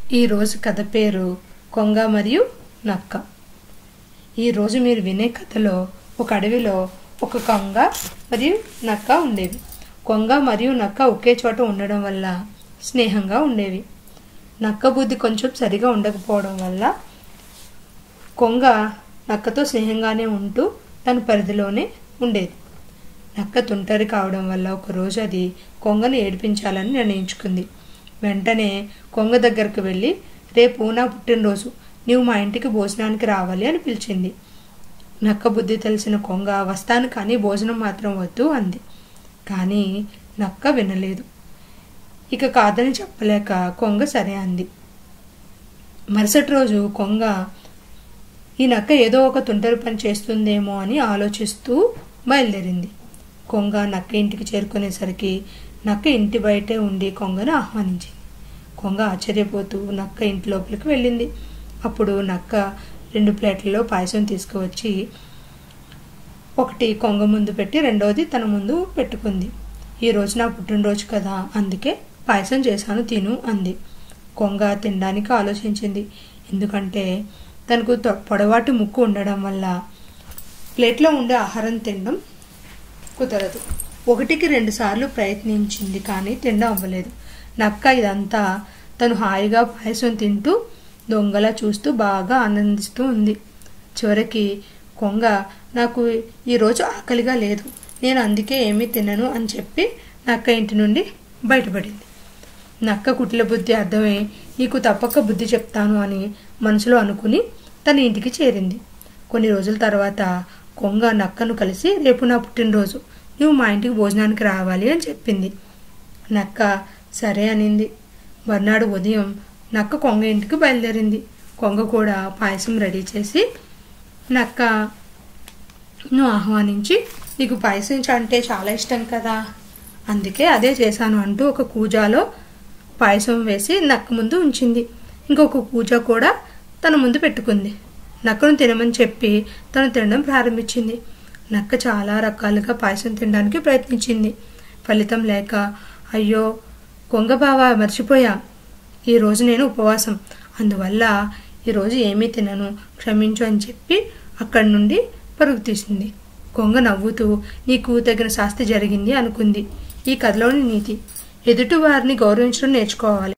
ఈరోజు కథ పేరు కొంగ మరియు నక్క ఈరోజు మీరు వినే కథలో ఒక అడవిలో ఒక కొంగ మరియు నక్క ఉండేవి కొంగ మరియు నక్క ఒకే చోట ఉండడం వల్ల స్నేహంగా ఉండేవి నక్క బుద్ధి కొంచెం సరిగా ఉండకపోవడం వల్ల కొంగ నక్కతో స్నేహంగానే ఉంటూ తన పరిధిలోనే ఉండేది నక్క తుంటరి కావడం వల్ల ఒకరోజు అది కొంగను ఏడిపించాలని నిర్ణయించుకుంది వెంటనే కొంగ దగ్గరకు వెళ్ళి రేపు నా పుట్టినరోజు నీవు మా ఇంటికి భోజనానికి రావాలి అని పిలిచింది నక్క బుద్ధి తెలిసిన కొంగ వస్తాను కానీ భోజనం మాత్రం వద్దు అంది కానీ నక్క వినలేదు ఇక కాదని చెప్పలేక కొంగ సరే అంది మరుసటి రోజు కొంగ ఈ నక్క ఏదో ఒక తుంటరి పని చేస్తుందేమో అని ఆలోచిస్తూ బయలుదేరింది కొంగ నక్క ఇంటికి చేరుకునేసరికి నక్క ఇంటి బయటే ఉండి కొంగను ఆహ్వానించింది కొంగ ఆశ్చర్యపోతూ నక్క ఇంటి లోపలికి వెళ్ళింది అప్పుడు నక్క రెండు ప్లేట్లలో పాయసం తీసుకువచ్చి ఒకటి కొంగ ముందు పెట్టి రెండవది తన ముందు పెట్టుకుంది ఈ రోజు నా పుట్టినరోజు కదా అందుకే పాయసం చేశాను తిను అంది కొంగ తినడానికి ఆలోచించింది ఎందుకంటే తనకు తొ- పొడవాటి ముక్కు ఉండడం వల్ల ప్లేట్లో ఉండే ఆహారం తినడం కుదరదు ఒకటికి రెండు సార్లు ప్రయత్నించింది కానీ తినడం అవ్వలేదు నక్క ఇదంతా తను హాయిగా పాయసం తింటూ దొంగలా చూస్తూ బాగా ఆనందిస్తూ ఉంది చివరికి కొంగ నాకు ఈరోజు ఆకలిగా లేదు నేను అందుకే ఏమీ తినను అని చెప్పి నక్క ఇంటి నుండి బయటపడింది నక్క కుటిల బుద్ధి అర్థమై నీకు తప్పక బుద్ధి చెప్తాను అని మనసులో అనుకుని తన ఇంటికి చేరింది కొన్ని రోజుల తర్వాత కొంగ నక్కను కలిసి రేపు నా పుట్టినరోజు నువ్వు మా ఇంటికి భోజనానికి రావాలి అని చెప్పింది నక్క సరే అనింది మర్నాడు ఉదయం నక్క కొంగ ఇంటికి బయలుదేరింది కొంగ కూడా పాయసం రెడీ చేసి నక్క నువ్వు ఆహ్వానించి నీకు పాయసం అంటే చాలా ఇష్టం కదా అందుకే అదే చేశాను అంటూ ఒక కూజాలో పాయసం వేసి నక్క ముందు ఉంచింది ఇంకొక కూజ కూడా తన ముందు పెట్టుకుంది నక్కను తినమని చెప్పి తను తినడం ప్రారంభించింది నక్క చాలా రకాలుగా పాయసం తినడానికి ప్రయత్నించింది ఫలితం లేక అయ్యో కొంగ బావ మర్చిపోయా ఈరోజు నేను ఉపవాసం అందువల్ల ఈరోజు ఏమీ తినను క్షమించు అని చెప్పి అక్కడి నుండి పరుగు తీసింది కొంగ నవ్వుతూ నీకు తగిన శాస్తి జరిగింది అనుకుంది ఈ కథలోని నీతి ఎదుటి వారిని గౌరవించడం నేర్చుకోవాలి